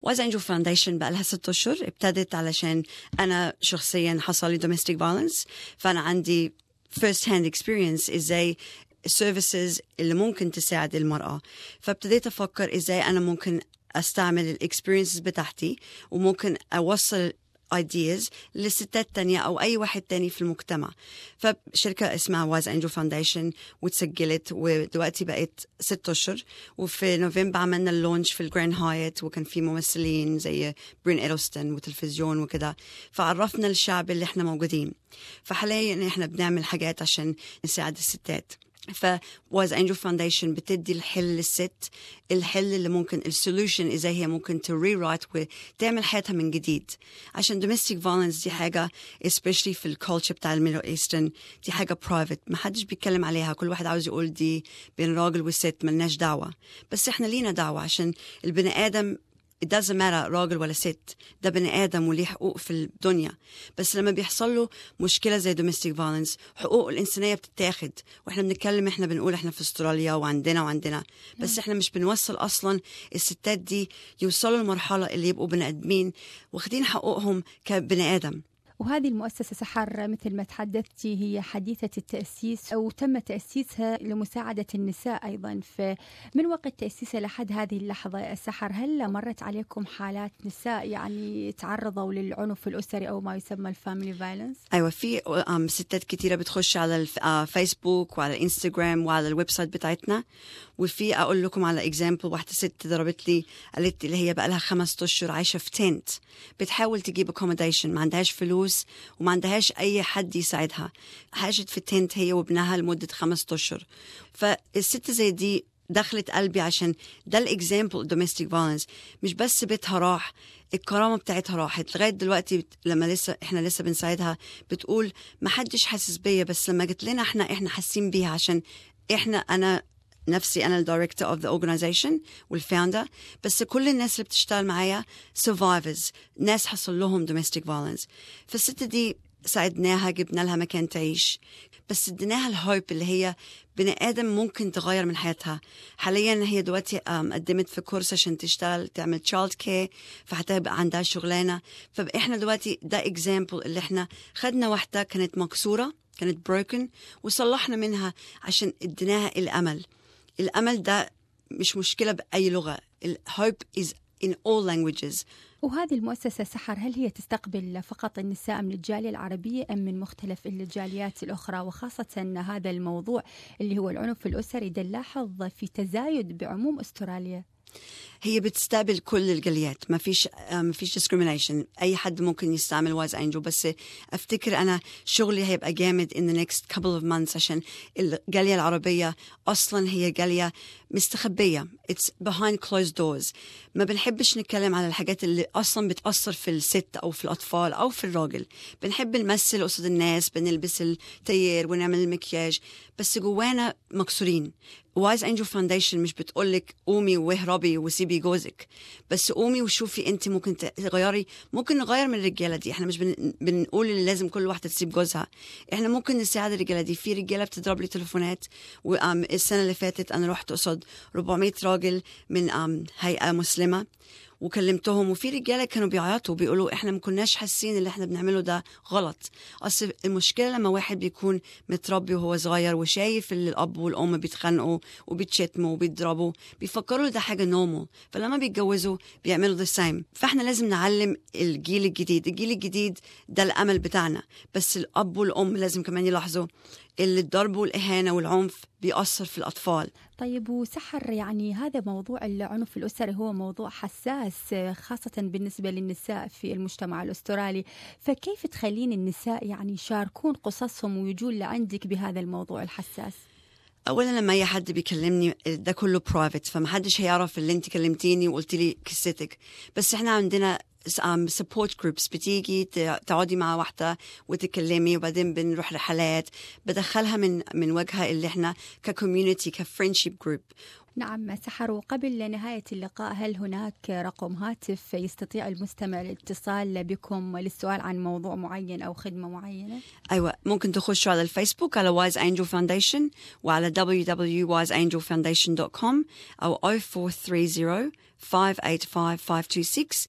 واز انجل فاونديشن بقى لها ست اشهر ابتدت علشان انا شخصيا حصل لي domestic violence فانا عندي first hand experience ازاي السيرفيسز اللي ممكن تساعد المرأة فابتديت أفكر إزاي أنا ممكن أستعمل الإكسبيرينسز بتاعتي وممكن أوصل ideas لستات تانية أو أي واحد تاني في المجتمع فشركة اسمها واز أنجل فاونديشن وتسجلت ودلوقتي بقت ست أشهر وفي نوفمبر عملنا اللونش في الجراند هايت وكان في ممثلين زي برين إيروستون وتلفزيون وكده فعرفنا الشعب اللي احنا موجودين فحاليا احنا بنعمل حاجات عشان نساعد الستات فواز انجل فاونديشن بتدي الحل للست الحل اللي ممكن السولوشن ازاي هي ممكن تري رايت وتعمل حياتها من جديد عشان دوميستيك فايلنس دي حاجه especially في الكولتشر بتاع الميدل ايسترن دي حاجه برايفت ما حدش بيتكلم عليها كل واحد عاوز يقول دي بين راجل وست ملناش دعوه بس احنا لينا دعوه عشان البني ادم it doesn't matter راجل ولا ست ده بني ادم وليه حقوق في الدنيا بس لما بيحصل له مشكله زي domestic violence حقوق الانسانيه بتتاخد واحنا بنتكلم احنا بنقول احنا في استراليا وعندنا وعندنا بس احنا مش بنوصل اصلا الستات دي يوصلوا لمرحله اللي يبقوا بني ادمين واخدين حقوقهم كبني ادم وهذه المؤسسة سحر مثل ما تحدثتي هي حديثة التأسيس أو تم تأسيسها لمساعدة النساء أيضا فمن وقت تأسيسها لحد هذه اللحظة سحر هل مرت عليكم حالات نساء يعني تعرضوا للعنف الأسري أو ما يسمى الفاميلي فايلنس؟ ايوه في أم، ستات كتيره بتخش على الفيسبوك وعلى الانستغرام وعلى الويب سايت بتاعتنا وفي اقول لكم على اكزامبل واحده ست ضربت لي قالت لي اللي هي بقى لها خمس اشهر عايشه في تنت بتحاول تجيب اكوموديشن ما عندهاش فلوس وما عندهاش اي حد يساعدها عاشت في تنت هي وابنها لمده خمس اشهر فالست زي دي دخلت قلبي عشان ده الاكزامبل دوميستيك فايلنس مش بس بيتها راح الكرامه بتاعتها راحت لغايه دلوقتي بت- لما لسه احنا لسه بنساعدها بتقول ما حدش حاسس بيا بس لما جت لنا احنا احنا حاسين بيها عشان احنا انا نفسي انا الدايركتور اوف ذا اورجنايزيشن والفاوندر بس كل الناس اللي بتشتغل معايا سرفايفرز ناس حصل لهم دوميستيك فايلنس فالست دي ساعدناها جبنا لها مكان تعيش بس اديناها الهوب اللي هي بني ادم ممكن تغير من حياتها حاليا هي دلوقتي آم، قدمت في كورس عشان تشتغل تعمل تشايلد كير فحتى يبقى عندها شغلانه فاحنا دلوقتي ده اكزامبل اللي احنا خدنا واحده كانت مكسوره كانت بروكن وصلحنا منها عشان اديناها الامل الامل ده مش مشكله باي لغه الهوب is in all languages وهذه المؤسسة سحر هل هي تستقبل فقط النساء من الجالية العربية أم من مختلف الجاليات الأخرى وخاصة هذا الموضوع اللي هو العنف الأسري ده نلاحظ في تزايد بعموم أستراليا هي بتستقبل كل الجاليات ما فيش ما فيش discrimination اي حد ممكن يستعمل وايز انجل بس افتكر انا شغلي هيبقى جامد in the next couple of months عشان الجاليه العربيه اصلا هي جاليه مستخبيه it's behind closed doors ما بنحبش نتكلم على الحاجات اللي اصلا بتاثر في الست او في الاطفال او في الراجل بنحب نمثل قصاد الناس بنلبس التير ونعمل المكياج بس جوانا مكسورين وايز انجل فاونديشن مش بتقولك قومي واهربي وسيبي جوزك بس قومي وشوفي انت ممكن تغيري ممكن نغير من الرجاله دي احنا مش بن... بنقول ان لازم كل واحده تسيب جوزها احنا ممكن نساعد الرجاله دي في رجاله بتضرب لي تليفونات والسنه اللي فاتت انا رحت قصاد 400 راجل من أم هيئه مسلمه وكلمتهم وفي رجاله كانوا بيعيطوا بيقولوا احنا ما كناش حاسين اللي احنا بنعمله ده غلط اصل المشكله لما واحد بيكون متربي وهو صغير وشايف اللي الاب والام بيتخانقوا وبيتشتموا وبيضربوا بيفكروا ده حاجه نورمال فلما بيتجوزوا بيعملوا ذا سيم فاحنا لازم نعلم الجيل الجديد الجيل الجديد ده الامل بتاعنا بس الاب والام لازم كمان يلاحظوا اللي الضرب والاهانه والعنف بيأثر في الاطفال طيب وسحر يعني هذا موضوع العنف الأسري هو موضوع حساس خاصة بالنسبة للنساء في المجتمع الأسترالي فكيف تخلين النساء يعني يشاركون قصصهم ويجون لعندك بهذا الموضوع الحساس اولا لما اي حد بيكلمني ده كله برايفت فمحدش هيعرف اللي انت كلمتيني وقلت لي قصتك بس احنا عندنا سبورت جروبس بتيجي تقعدي مع واحده وتتكلمي وبعدين بنروح رحلات بدخلها من من وجهها اللي احنا ككوميونتي كفريندشيب جروب نعم سحر وقبل نهاية اللقاء هل هناك رقم هاتف يستطيع المستمع الاتصال بكم للسؤال عن موضوع معين أو خدمة معينة؟ أيوة ممكن تخشوا على الفيسبوك على Wise Angel Foundation وعلى www.wiseangelfoundation.com أو 0430 585 526